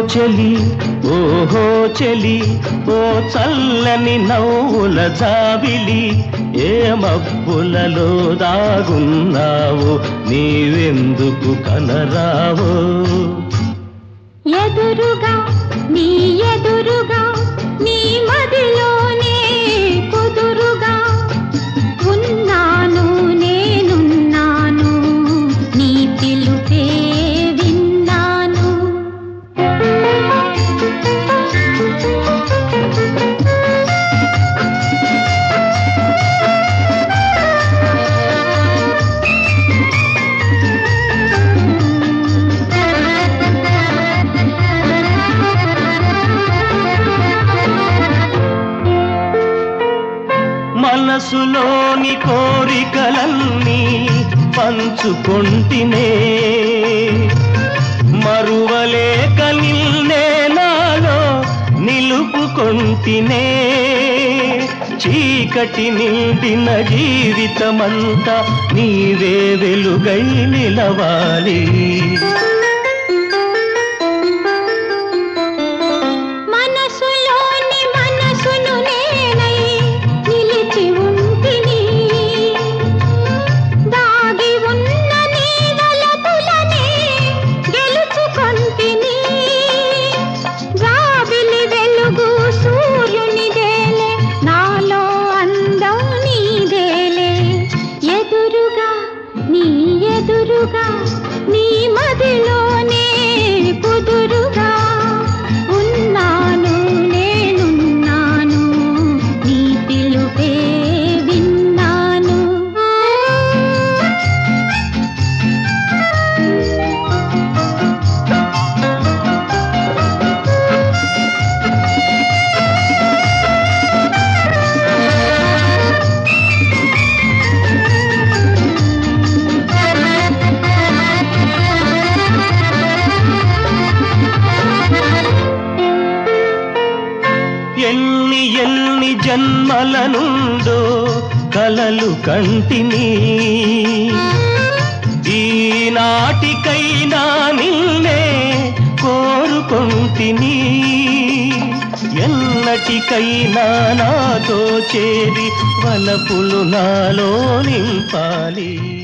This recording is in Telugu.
చెలి ఓహో చెలి ఓ చల్లని నవ్వుల జాబిలి ఏ మబ్బులలో దాగున్నావు నీవెందుకు కనరావో ఎదురుగా నీ ఎదురుగా నీ మదిలోనే కుదురుగా ఉన్నాను నేనున్నాను నీ పిలుపే విన్నాను మనసులోని కోరికలన్నీ పంచుకొంటినే మరువలేక నిన్నే నాలో నిలుపుకొంటినే చీకటి నిండిన జీవితమంతా నీవే వెలుగై నిలవాలి మనసులోని మనసును నేనై నిలిచి ఉంటిని దాగి ఉన్న నీ వలపులనే గెలుచుకొంటిని రావిలి వెలుగు సూర్యునిదేలే నాలో అందం నీదేలే ఎదురుగా నీ ఎదురుగా నీ మదిలోనే కుదురుగా ఉన్నాను నేనున్నాను నీ పిలుపే విన్నాను ఎన్ని ఎన్ని జన్మల నుండో కలలు కంటిని ఈనాటికైనా నిన్నే కోరుకొంటిని ఎన్నటికైనా నాతో చేరి వలపులు నాలో నింపాలి